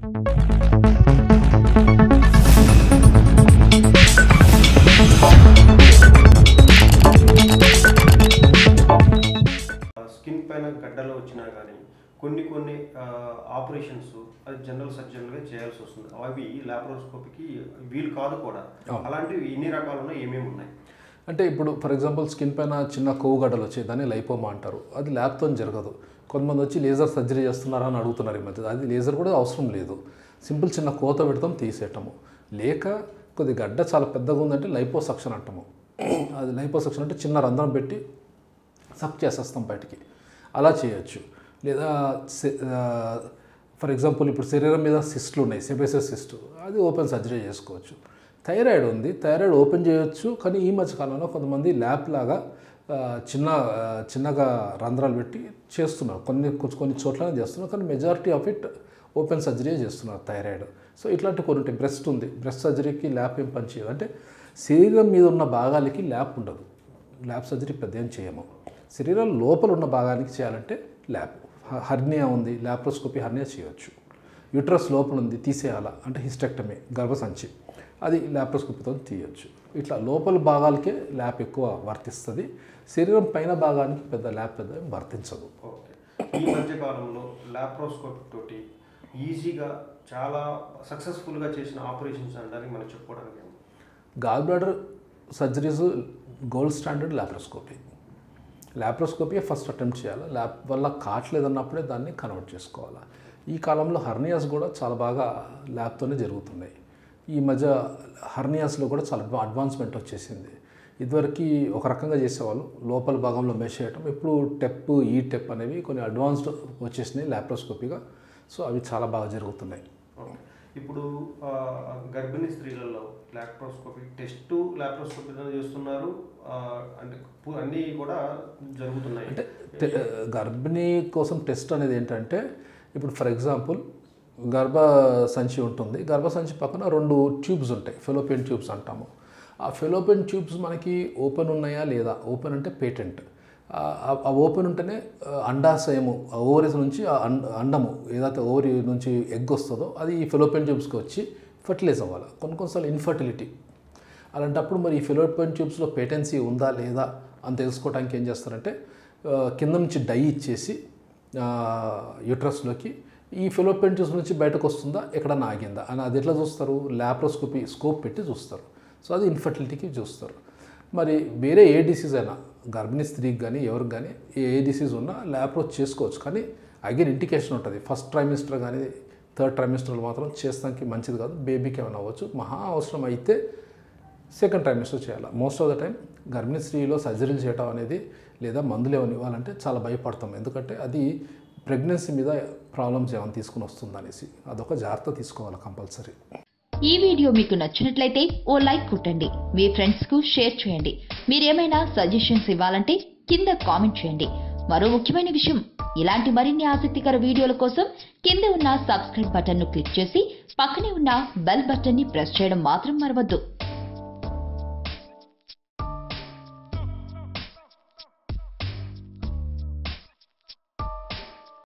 Skin పైన గడ్డలు వచ్చినా కానీ కొన్ని కొన్ని ఆపరేషన్స్ అది జనరల్ సర్జన్గా చేయాల్సి వస్తుంది అవి లాప్రోస్కోపీకి వీలు కాదు కూడా అలాంటివి ఎన్ని రకాలు ఉన్నాయి ఏమేమి ఉన్నాయి అంటే ఇప్పుడు ఫర్ ఎగ్జాంపుల్ స్కిన్ పైన చిన్న కొవ్వు గడ్డలు వచ్చాయి దాన్ని లైపోమా అంటారు అది ల్యాబ్తో జరగదు కొంతమంది వచ్చి లేజర్ సర్జరీ చేస్తున్నారా అని అడుగుతున్నారు ఈ మధ్య అది లేజర్ కూడా అవసరం లేదు సింపుల్ చిన్న కోత పెడతాం తీసేయటము లేక కొద్ది గడ్డ చాలా పెద్దగా ఉందంటే లైపోసక్షన్ అంటాము అది లైపోసక్షన్ అంటే చిన్న రంధ్రం పెట్టి సక్ చేసేస్తాం బయటికి అలా చేయొచ్చు లేదా ఫర్ ఎగ్జాంపుల్ ఇప్పుడు శరీరం మీద సిస్ట్లు ఉన్నాయి సెబేసస్ సిస్ట్ అది ఓపెన్ సర్జరీ చేసుకోవచ్చు థైరాయిడ్ ఉంది థైరాయిడ్ ఓపెన్ చేయొచ్చు కానీ ఈ మధ్య కాలంలో కొంతమంది ల్యాబ్ లాగా ఆ, చిన్న ఆ, చిన్నగా రంధ్రాలు పెట్టి చేస్తున్నారు కొన్ని కొంచెం కొన్ని చోట్లనే చేస్తున్నారు కానీ majority of it open surgery చేస్తున్నారు థైరాయిడ్ సో ఇట్లాంటి కొన్ని ఉంటాయి బ్రెస్ట్ ఉంది బ్రెస్ట్ సర్జరీకి ల్యాబ్ ఏం పనిచేయదు అంటే శరీరం మీద ఉన్న భాగాలకి ల్యాబ్ ఉండదు ల్యాబ్ సర్జరీ పెద్ద ఏం చేయము శరీరం లోపల ఉన్న భాగానికి చేయాలంటే ల్యాబ్ హ- హర్నియా ఉంది ల్యాప్రోస్కోపీ హర్నియా చేయొచ్చు యూట్రస్ లోపల ఉంది తీసేయాలా అంటే హిస్టెక్టమీ గర్భసంచి అది ల్యాప్రోస్కోపీతో తీయొచ్చు ఇట్లా లోపల భాగాలకే ల్యాబ్ ఎక్కువ వర్తిస్తుంది శరీరం పైన భాగానికి పెద్ద ల్యాబ్ పెద్ద ఏం వర్తించదు ఓకే ఈ మధ్య కాలంలో లాప్రోస్కోపీ తోటి ఈజీగా చాలా సక్సెస్ఫుల్గా చేసిన ఆపరేషన్స్ అనడానికి మనం చెప్పుకోవడానికి ఏమి? Gallbladder surgeries gold standard laparoscopy laparoscopy first attempt చేయాలి ల్యాప్ వల్ల కావట్లేదన్నప్పుడే దాన్ని కన్వర్ట్ చేసుకోవాలి ఈ కాలంలో హర్నియాస్ కూడా చాలా బాగా ల్యాబ్తోనే జరుగుతున్నాయి ఈ మధ్య హర్నియాస్లో కూడా చాలా అడ్వాన్స్మెంట్ వచ్చేసింది ఇదివరకు ఒక రకంగా చేసేవాళ్ళు లోపల భాగంలో మెష్ చేయటం ఇప్పుడు టెప్ ఈ టెప్ అనేవి కొన్ని అడ్వాన్స్డ్ వచ్చేసినాయి ల్యాప్రోస్కోపీగా సో అవి చాలా బాగా జరుగుతున్నాయి ఓకే. ఇప్పుడు ఆ, గర్భిణీ స్త్రీలలో లాప్రోస్కోపీ టెస్ట్ లాప్రోస్కోపీ చేస్తున్నారు ఆ, అంటే పు- అన్నీ కూడా జరుగుతున్నాయి అంటే తె- గర్భిణీ కోసం టెస్ట్ అనేది ఏంటంటే ఇప్పుడు ఫర్ ఎగ్జాంపుల్ గర్భ సంచి ఉంటుంది గర్భ సంచి పక్కన రెండు ట్యూబ్స్ ఉంటాయి ఫెలోపియన్ ట్యూబ్స్ అంటాము ఆ ఫెలోపియన్ ట్యూబ్స్ మనకి ఓపెన్ ఉన్నాయా లేదా ఓపెన్ అంటే పేటెంట్ ఆ ఓపెన్ ఉంటేనే ఆ, అండాశయము ఆ ఓవరీస్ నుంచి ఆ అండ అండము ఏదైతే ఓవరీ నుంచి ఎగ్ వస్తుందో అది ఈ ఫెలోపియన్ ట్యూబ్స్కి వచ్చి ఫర్టిలైజ్ అవ్వాలి కొన్ని కొన్నిసార్లు ఇన్ఫర్టిలిటీ అలాంటప్పుడు మరి ఈ ఫిలోపియన్ ట్యూబ్స్లో పేటెన్సీ ఉందా లేదా అని తెలుసుకోవడానికి ఏం చేస్తారంటే ఆ, కింద నుంచి డై ఇచ్చేసి యూట్రస్లోకి ఈ ఫిలోపియన్ ట్యూబ్స్ నుంచి బయటకు వస్తుందా ఎక్కడన్నా ఆగిందా అని అది ఎట్లా చూస్తారు ల్యాప్రోస్కోపీ స్కోప్ పెట్టి చూస్తారు సో అది ఇన్ఫర్టిలిటీకి చూస్తారు మరి వేరే ఏ డిసీజ్ అయినా గర్భిణీ స్త్రీకి కానీ ఎవరికి కానీ ఏ డిసీజ్ ఉన్నా ల్యాప్రోచ్ చేసుకోవచ్చు కానీ అగైన్ ఇండికేషన్ ఉంటుంది ఫస్ట్ ట్రైమిస్టర్ కానీ థర్డ్ ట్రైమిస్టర్లో మాత్రం చేస్తానికి మంచిది కాదు బేబీకి ఏమైనా అవ్వచ్చు మహా అవసరం అయితే సెకండ్ ట్రైమిస్టర్ చేయాలి మోస్ట్ ఆఫ్ ద టైం గర్భిణీ స్త్రీలో సర్జరీలు చేయడం అనేది లేదా మందులు ఏమైనా ఇవ్వాలంటే చాలా భయపడతాం ఎందుకంటే అది ప్రెగ్నెన్సీ మీద ప్రాబ్లమ్స్ ఏమైనా తీసుకుని వస్తుంది అనేసి అదొక జాగ్రత్త తీసుకోవాలి కంపల్సరీ ఈ వీడియో మీకు నచ్చినట్లయితే ఓ లైక్ కొట్టండి మీ ఫ్రెండ్స్ కు షేర్ చేయండి మీరేమైనా సజెషన్స్ ఇవ్వాలంటే కింద కామెంట్ చేయండి మరో ముఖ్యమైన విషయం ఇలాంటి మరిన్ని ఆసక్తికర వీడియోల కోసం కింద ఉన్న సబ్స్క్రైబ్ బటన్ ను క్లిక్ చేసి పక్కనే ఉన్న బెల్ బటన్ ని ప్రెస్ చేయడం మాత్రం మరవద్దు